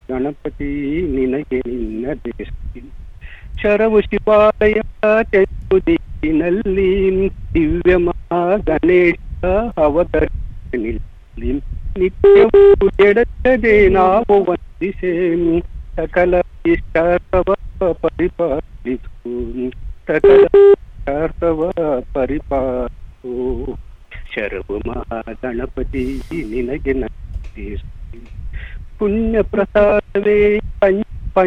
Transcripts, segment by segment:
ಗಣಪತಿ ನಿನಗೆ ನಿನ್ನ ದೇಶ ಶರವು ಶಿವಾಲಯ ಚೆಂಬುದಿನಲ್ಲಿ ದಿವ್ಯ ಮಹಾ ಗಣೇಶ ಅವತರಿಸಲಿ ನಿತ್ಯವೂ ಎಡದೆ ನಾವು ವಂದಿಸೆ ಸಕಲ ಇಷ್ಟವ ಪರಿಪಾಲಿಸು ಸಕಲ ಇಷ್ಟಾರ್ಥವ ಪರಿಪಾಲಿಸು ಶರವು ಮಹಾ ಗಣಪತಿ ನಿನಗೆ ನಮಸ್ತೆ ಪುಣ್ಯ ಪ್ರಸಾದವೇ ಪಂಚ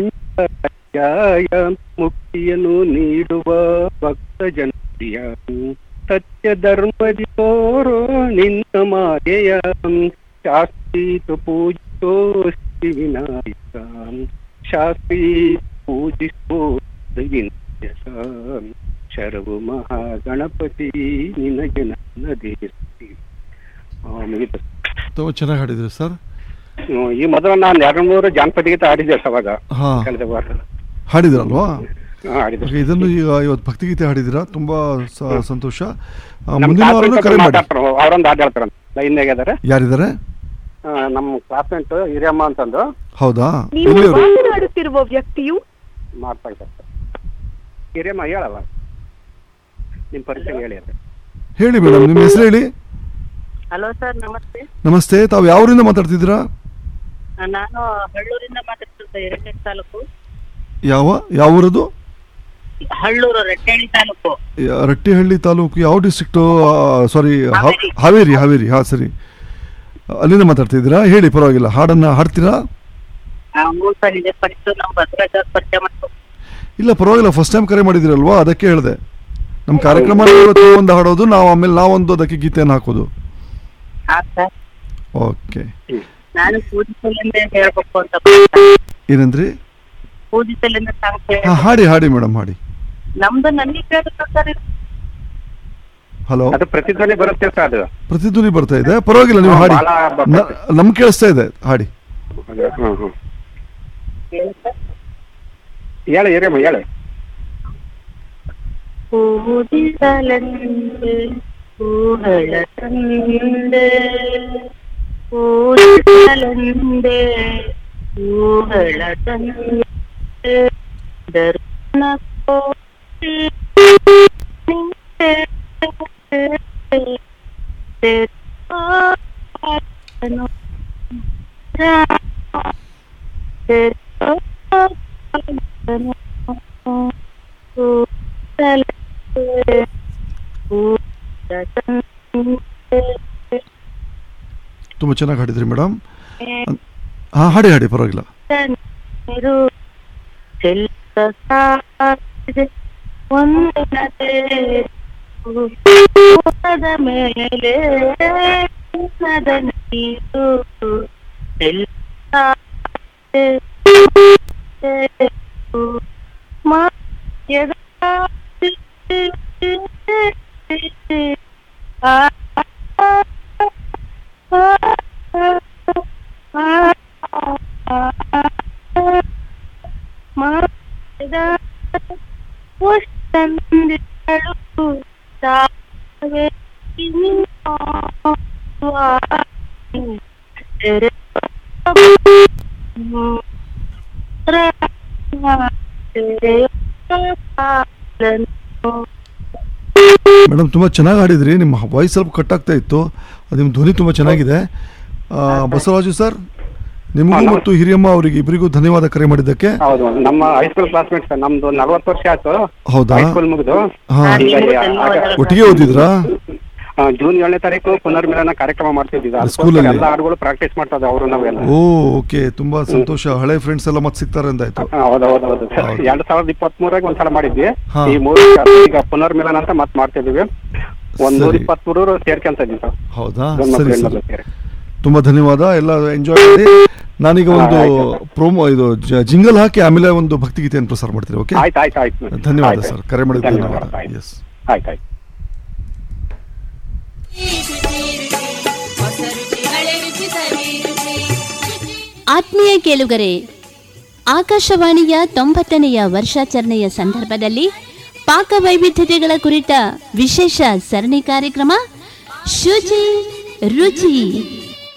ಪಂಚಾಯ ಮುಕ್ತಿಯನ್ನು ನೀಡುವ ಭಕ್ತ ಜನಪ್ರಿಯ ಸತ್ಯ ಧರ್ಮದಿ ತೋರೋ ನಿನ್ನ ಮಾಯೆಯ ಶಾಸ್ತ್ರೀತು ಪೂಜಿಸೋ ಶ್ರೀ ವಿನಾಯಕ ಶಾಸ್ತ್ರೀ ಪೂಜಿಸೋ ಶ್ರೀ ವಿನಾಯಕ ಶರವು ಮಹಾ ಗಣಪತಿ ನಿನಗೆ ನನ್ನ ದೇವಸ್ಥಿ ಮುಗಿತು ತುಂಬ ಚೆನ್ನಾಗಿ ಹಾಡಿದ್ರಿ ಸರ್ ಹ್ಮ್, ಈ ಮೊದಲು ನಾನು ಎರಡು ಮೂರು ಜಾನಪದ ಗೀತೆ ಆಡಿದ್ದೆ ಸರ್ ಅವಾಗ ಹಾ ಕಳೆದ ವಾರ ಹಾಡಿದ್ರಲ್ವಾ ಹಾ, ಆಡಿದ್ದೆ ಓಕೆ ಇದನ್ನು ಈಗ ಇವತ್ತು ಭಕ್ತಿಗೀತೆ ಹಾಡಿದ್ದೀರಾ ತುಂಬ ಸ- ಸಂತೋಷ ಆ, ನಮ್ಮ ಮುಂದಿನ ವಾರನೂ classmate ಕರೆ ಮಾಡಿ ಮಾತಾಡ್ತಾರೆ ಅವರೊಂದು ಹಾಡು ಹೇಳ್ತಾರೆ ಲೈನ್ಯಾಗ ಇದಾರೆ ಯಾರಿದ್ದಾರೆ ಆ, ನಮ್ಮ ಕ್ಲಾಸ್ಮೇಟ್ ಹಿರಿಯಮ್ಮ ಅಂತಂದು ಹೌದಾ ನೀವು ಎಲ್ಲಿಯವರು ಮಾತನಾಡುತ್ತಿರುವ ವ್ಯಕ್ತಿಯು ಮಾಡ್ತಾ ಇದ್ದಾರೆ ಸರ್ ಹಿರಿಯಮ್ಮ ಹೇಳಲ್ಲ ನಿಮ್ಮ ಪರಿಚಯ ಹೇಳಿ ಅಂತ ಹೇಳಿ ಮೇಡಮ್ ನಿಮ್ಮ ಹೆಸರು ಹೇಳಿ ಹಲೋ ಸರ್ ನಮಸ್ತೆ ನಮಸ್ತೆ ತಾವು ಯಾವರಿಂದ ಮಾತಾಡ್ತಿದ್ದೀರಾ ಆ, ನಾನು ಹಳ್ಳೂರಿಂದ ಮಾತಾಡ್ತಿದ್ದೆ ಎರಡನೇ ತಾಲೂಕು ಯಾವ ಯಾವ ಊರದು ಹಳ್ಳೂರು ರಟ್ಟೇಣಿ ತಾಲೂಕು ಯ- ರಟ್ಟಿಹಳ್ಳಿ ತಾಲೂಕು ಯಾವ ಡಿಸ್ಟ್ರಿಕ್ಟು ಸಾರಿ ಹಾವೇರಿ. ಹಾವೇರಿ ಹಾವೇರಿ ಹಾಂ ಸರಿ ಅಲ್ಲಿಂದ ಮಾತಾಡ್ತಿದ್ದೀರಾ ಹೇಳಿ ಪರವಾಗಿಲ್ಲ ಹಾಡನ್ನು ಹಾಡ್ತೀರಾ ಆ, ಮೂರು ಸಲ ಇದೆ ಫಸ್ಟ್ ನಮ್ಮ ಭದ್ರಾಜ್ ಅವ್ರ ಪರಿಚಯ ಮಾಡ್ಕೊ ಇಲ್ಲ ಪರವಾಗಿಲ್ಲ ಫಸ್ಟ್ ಟೈಮ್ ಕರೆ ಮಾಡಿದಿರಲ್ವಾ ಅದಕ್ಕೆ ಹೇಳಿದೆ ನಮ್ಮ ಕಾರ್ಯಕ್ರಮ ಇವತ್ತು ಒಂದು ಹಾಡೋದು ನಾವು ಆಮೇಲೆ ನಾವೊಂದು ಅದಕ್ಕೆ ಗೀತೆಯನ್ನು ಹಾಕೋದು ಹಾ ಸರ್ ಓಕೆ ನಾನು ಪೂಜಿಸಲಿಂದ ಹೇಳ್ಬೇಕು ಅಂತ ಏನಂದ್ರಿ ಪೂಜಿಸಲಿಂದ ಸಾಂಗ್ ಹಾಂ ಹಾಡಿ ಹಾಡಿ ಮೇಡಮ್ ಹಾಡಿ ನಮ್ದು ನನಗೆ ಕೇಳಿದ್ರು ಸರ್ ಇದು. ಹಲೋ ಅದು ಪ್ರತಿಧ್ವನಿ ಬರುತ್ತೆ ಸರ್ ಅದು ಪ್ರತಿಧ್ವನಿ ಬರ್ತಾ ಇದೆ ಪರವಾಗಿಲ್ಲ ನೀವು ಹಾಡಿ ಭಾಳ ಬರ್ತದೆ. ನಮ್ಗೆ ಕೇಳಿಸ್ತಾ ಇದೆ ಹಾಡಿ ಹ್ಮ್ ಹ್ಮ್ ಹೇಳಿ ಸರ್. ಹೇಳಿ ಹಿರಿಯಮ್ಮ ಹೇಳಿ ಪೂಜಿಸಲೆಂದು ಹೂಗಳ ತಂದೆ ಪೂಜಿಸಲೆಂದೆ ಹೂಗಳ ತಂದೆ ದರ್ಶನ ಕೋರಿ ನಿಂತೆ ತೆರೆದನು ರಾಮ ತೆರೆದನು ಕೂಡಲೇ ಹೂಗಳ ತಂದೆ ತುಂಬ ಚೆನ್ನಾಗಿ ಹಾಡಿದ್ರಿ ಮೇಡಮ್ ಹಾಂ ಹಾಡಿ ಹಾಡಿ ಪರವಾಗಿಲ್ಲ ನೀರು ಚೆಲ್ಲ ಸಾಗಿದೆ ಒಂದಿನದೆ ಊಟದ ಮೇಲೆ ಚಿನ್ನದ ನೀರು ಚೆಲ್ಲ ಸಾಗಿದೆ. ಮಾಯದ ಆ ತಂದಿಗಳು ಸಾವೇ ಮೇಡಮ್ ತುಂಬ ಚೆನ್ನಾಗಿ ಹಾಡಿದ್ರಿ ನಿಮ್ಮ ವಾಯ್ಸ್ ಸ್ವಲ್ಪ ಕಟ್ ಆಗ್ತಾ ಇತ್ತು ಅದು ನಿಮ್ಮ ಧ್ವನಿ ತುಂಬ ಚೆನ್ನಾಗಿದೆ ಆ, ಬಸವರಾಜು ಸರ್ ನಿಮಗೂ ಮತ್ತು ಹಿರಿಯಮ್ಮ ಅವರಿಗೆ ಇಬ್ಬರಿಗೂ ಧನ್ಯವಾದ ಕರೆ ಮಾಡಿದ್ದಕ್ಕೆ ಹೌದು ನಮ್ಮ ಹೈಸ್ಕೂಲ್ ಕ್ಲಾಸ್ಮೇಟ್ ಸರ್ ನಮ್ದು ನಲ್ವತ್ತು ವರ್ಷ ಆಯ್ತು ಹೌದಾ ಹೈಸ್ಕೂಲ್ ಮುಗಿದು ಹಾ ಈಗ ಆಗ- ಒಟ್ಟಿಗೆ ಓದಿದ್ರಾ ಆ, ಜೂನ್ ಏಳನೇ ತಾರೀಕು ಪುನರ್ಮಿಲನ ಕಾರ್ಯಕ್ರಮ ಮಾಡ್ತಿದ್ವಿ ಸ್ಕೂಲಲ್ಲಿ? ಎಲ್ಲ ಹಾಡುಗಳು ಪ್ರಾಕ್ಟೀಸ್ ಮಾಡ್ತಾ ಇದ್ವಿ ಅವರು ನಾವೆಲ್ಲ ಓ ಓಕೆ ತುಂಬಾ ಸಂತೋಷ ಹಳೆ ಫ್ರೆಂಡ್ಸ್ ಎಲ್ಲ ಮತ್ತೆ ಸಿಗ್ತಾರೆ ಅಂದಾಯ್ತು ಹೌದು ಹೌದು ಹೌದು ಸರ್ ಹೌದು. ಎರಡ್ ಸಾವಿರದ ಇಪ್ಪತ್ತ್ ಮೂರಾಗ ಒಂದ್ಸಲ ಮಾಡಿದ್ವಿ ಹಾ. ಈ ಮೂರು ಈಗ ಪುನರ್ಮಿಲನ ಅಂತ ಮತ್ ಮಾಡ್ತಿದೀವಿ ಒಂದ್ ನೂರ ಸರಿ. ಇಪ್ಪತ್ತ್ ಮೂರು ಸೇರ್ಕೊಂತ ಇದ್ವಿ ಸರ್ ಹೌದಾ ಗಂಡ್ ಮಕ್ಳು, ಸರಿ ಹೆಣ್ಮಕ್ಳು ಸರಿ ಸೇರಿ ತುಂಬಾ ಧನ್ಯವಾದ ಎಲ್ಲ ಎಂಜಾಯ್ ಮಾಡಿ ನಾನೀಗ ಒಂದು ಹಾ, ಆಯ್ತು. ಪ್ರೋಮೋ ಇದು ಜಿಂಗಲ್ ಹಾಕಿ ಆಮೇಲೆ ಒಂದು ಭಕ್ತಿಗೀತೆಯನ್ನು ಪ್ರಸಾರ ಮಾಡ್ತೀರಿ ಓಕೆ ಆಯ್ತು ಆಯ್ತು ಆಯ್ತು ಧನ್ಯವಾದ ಆಯ್ತು, ಸರ್ ಆಯ್ತು. ಕರೆ ಮಾಡಿದ ಧನ್ಯವಾದ ಧನ್ಯವಾದ ಆಯ್ತು ಎಸ್ ಆಯ್ತು ಆಯ್ತು ಆತ್ಮೀಯ ಕೇಳುಗರೆ ಆಕಾಶವಾಣಿಯ ತೊಂಬತ್ತನೆಯ ವರ್ಷಾಚರಣೆಯ ಸಂದರ್ಭದಲ್ಲಿ ಪಾಕ ವೈವಿಧ್ಯತೆಗಳ ಕುರಿತ ವಿಶೇಷ ಸರಣಿ ಕಾರ್ಯಕ್ರಮ ಶುಚಿ ರುಚಿ